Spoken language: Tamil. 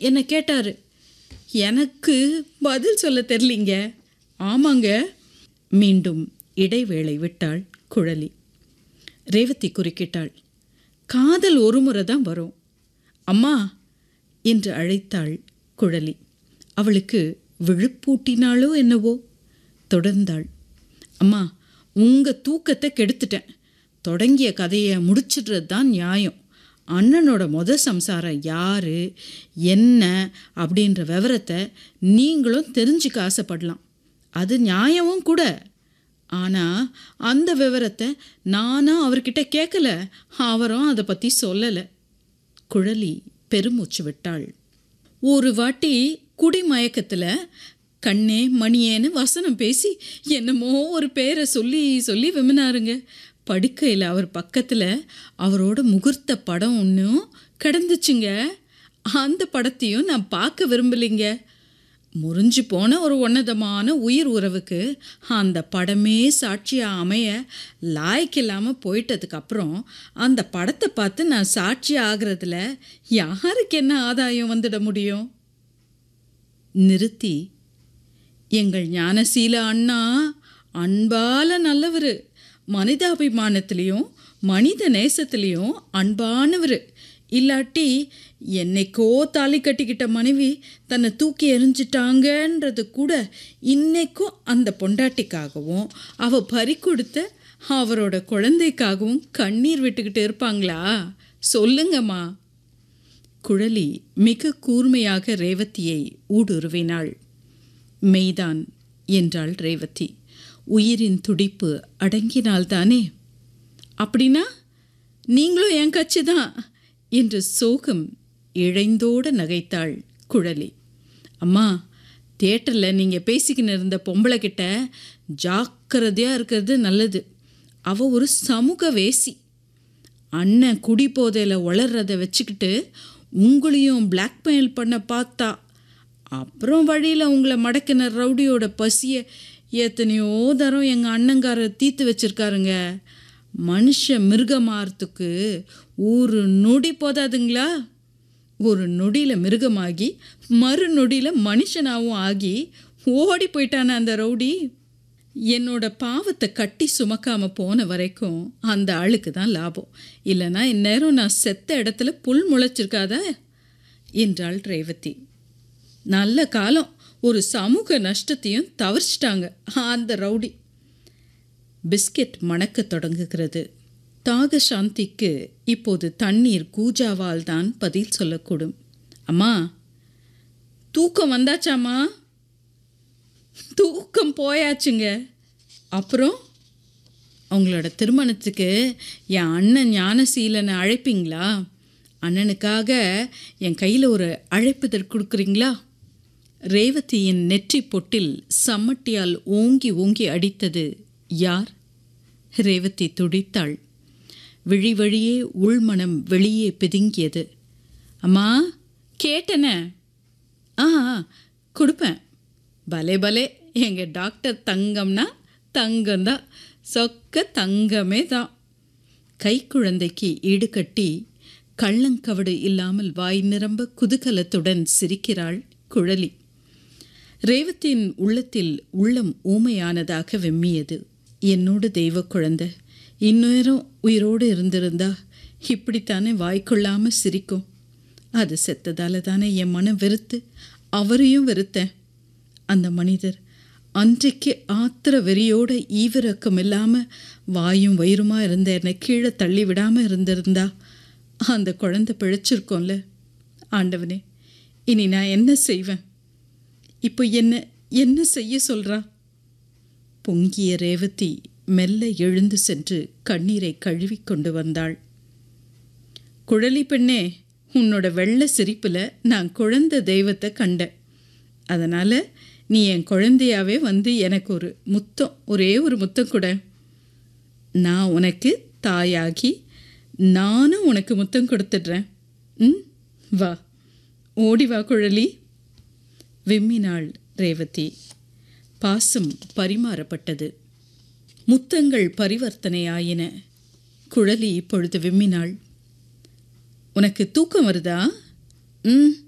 என்னை கேட்டார் எனக்கு பதில் சொல்ல தெரியலிங்க ஆமாங்க மீண்டும் இடைவேளை விட்டாள் குழலி ரேவதி குறுக்கிட்டாள் காதல் ஒரு முறை தான் வரும் அம்மா என்று அழைத்தாள் குழலி அவளுக்கு விழுப்பூட்டினாளோ என்னவோ தொடர்ந்தாள் அம்மா உங்கள் தூக்கத்தை கெடுத்துட்டேன் தொடங்கிய கதையை முடிச்சிடுறது தான் நியாயம் அண்ணனோட முத சம்சாரம் யார் என்ன அப்படின்ற விவரத்தை நீங்களும் தெரிஞ்சுக்க ஆசைப்படலாம் அது நியாயமும் கூட ஆனால் அந்த விவரத்தை நானும் அவர்கிட்ட கேட்கல அவரும் அதை பற்றி சொல்லலை குழலி பெருமூச்சு விட்டாள் ஒரு வாட்டி குடிமயக்கத்தில் கண்ணே மணியேன்னு வசனம் பேசி என்னமோ ஒரு பேரை சொல்லி சொல்லி விமினாருங்க படுக்கையில் அவர் பக்கத்தில் அவரோட முகூர்த்த படம் ஒன்றும் கிடந்துச்சுங்க அந்த படத்தையும் நான் பார்க்க விரும்பலைங்க முறிஞ்சு போன ஒரு உன்னதமான உயிர் உறவுக்கு அந்த படமே சாட்சியாக அமைய லாய்க்கு இல்லாமல் போயிட்டதுக்கு அப்புறம் அந்த படத்தை பார்த்து நான் சாட்சி ஆகிறதுல யாருக்கு என்ன ஆதாயம் வந்துட முடியும் நிறுத்தி எங்கள் ஞானசீல அண்ணா அன்பால நல்லவர் மனிதாபிமானத்திலையும் மனித நேசத்திலையும் அன்பானவர் இல்லாட்டி என்னைக்கோ தாலி கட்டிக்கிட்ட மனைவி தன்னை தூக்கி எறிஞ்சிட்டாங்கன்றது கூட இன்னைக்கும் அந்த பொண்டாட்டிக்காகவும் அவ பறி கொடுத்த அவரோட குழந்தைக்காகவும் கண்ணீர் விட்டுக்கிட்டு இருப்பாங்களா சொல்லுங்கம்மா குழலி மிக கூர்மையாக ரேவதியை ஊடுருவினாள் மெய்தான் என்றாள் ரேவதி உயிரின் துடிப்பு அடங்கினால்தானே அப்படின்னா நீங்களும் என் கட்சி தான் என்று சோகம் இழைந்தோடு நகைத்தாள் குழலி அம்மா தேட்டரில் நீங்கள் பேசிக்கின்னு இருந்த பொம்பளை கிட்ட ஜாக்கிரதையாக இருக்கிறது நல்லது அவ ஒரு சமூக வேசி அண்ணன் குடி போதையில் வளர்றத வச்சுக்கிட்டு உங்களையும் பிளாக்மெயில் பண்ண பார்த்தா அப்புறம் வழியில் உங்களை மடக்கின ரவுடியோட பசியை எத்தனையோ தரம் எங்கள் அண்ணங்காரர் தீர்த்து வச்சிருக்காருங்க மனுஷ மிருகமாறத்துக்கு ஒரு நொடி போதாதுங்களா ஒரு நொடியில் மிருகமாகி மறு நொடியில் மனுஷனாகவும் ஆகி ஓடி போயிட்டான அந்த ரவுடி என்னோட பாவத்தை கட்டி சுமக்காம போன வரைக்கும் அந்த ஆளுக்கு தான் லாபம் இல்லைன்னா இந்நேரம் நான் செத்த இடத்துல புல் முளைச்சிருக்காத என்றாள் ரேவதி நல்ல காலம் ஒரு சமூக நஷ்டத்தையும் தவிர்ச்சிட்டாங்க அந்த ரவுடி பிஸ்கெட் மணக்கத் தொடங்குகிறது தாக சாந்திக்கு இப்போது தண்ணீர் கூஜாவால் தான் பதில் சொல்லக்கூடும் அம்மா தூக்கம் வந்தாச்சாம்மா தூக்கம் போயாச்சுங்க அப்புறம் அவங்களோட திருமணத்துக்கு என் அண்ணன் ஞானசீலனை அழைப்பீங்களா அண்ணனுக்காக என் கையில் ஒரு அழைப்புதல் கொடுக்குறீங்களா ரேவதியின் நெற்றி பொட்டில் சம்மட்டியால் ஓங்கி ஓங்கி அடித்தது யார் ரேவதி துடித்தாள் விழி வழியே உள்மனம் வெளியே பிதுங்கியது அம்மா கேட்டன ஆ கொடுப்பேன் பலே பலே எங்கள் டாக்டர் தங்கம்னா தங்கம்தான் சொக்க தங்கமே தான் கைக்குழந்தைக்கு ஈடுகட்டி கள்ளங்கவடு இல்லாமல் வாய் நிரம்ப குதூகலத்துடன் சிரிக்கிறாள் குழலி ரேவத்தின் உள்ளத்தில் உள்ளம் ஊமையானதாக வெம்மியது என்னோட தெய்வ குழந்தை இந்நேரம் உயிரோடு இருந்திருந்தா இப்படித்தானே வாய்க்கொள்ளாமல் சிரிக்கும் அது செத்ததால தானே என் மனம் வெறுத்து அவரையும் வெறுத்தேன் அந்த மனிதர் அன்றைக்கு ஆத்திர வெறியோட ஈவிரக்கம் இல்லாமல் வாயும் வயிறுமா இருந்த என்னை கீழே தள்ளி விடாமல் இருந்திருந்தா அந்த குழந்தை பிழைச்சிருக்கோம்ல ஆண்டவனே இனி நான் என்ன செய்வேன் இப்போ என்ன என்ன செய்ய சொல்றா பொங்கிய ரேவதி மெல்ல எழுந்து சென்று கண்ணீரை கழுவி கொண்டு வந்தாள் குழலி பெண்ணே உன்னோட வெள்ளை சிரிப்பில் நான் குழந்தை தெய்வத்தை கண்டேன் அதனால் நீ என் குழந்தையாவே வந்து எனக்கு ஒரு முத்தம் ஒரே ஒரு முத்தம் கூட நான் உனக்கு தாயாகி நானும் உனக்கு முத்தம் கொடுத்துடுறேன் ம் வா ஓடி வா குழலி விம்மினாள் ரேவதி பாசம் பரிமாறப்பட்டது முத்தங்கள் பரிவர்த்தனையாயின குழலி இப்பொழுது விம்மினாள் உனக்கு தூக்கம் வருதா ம்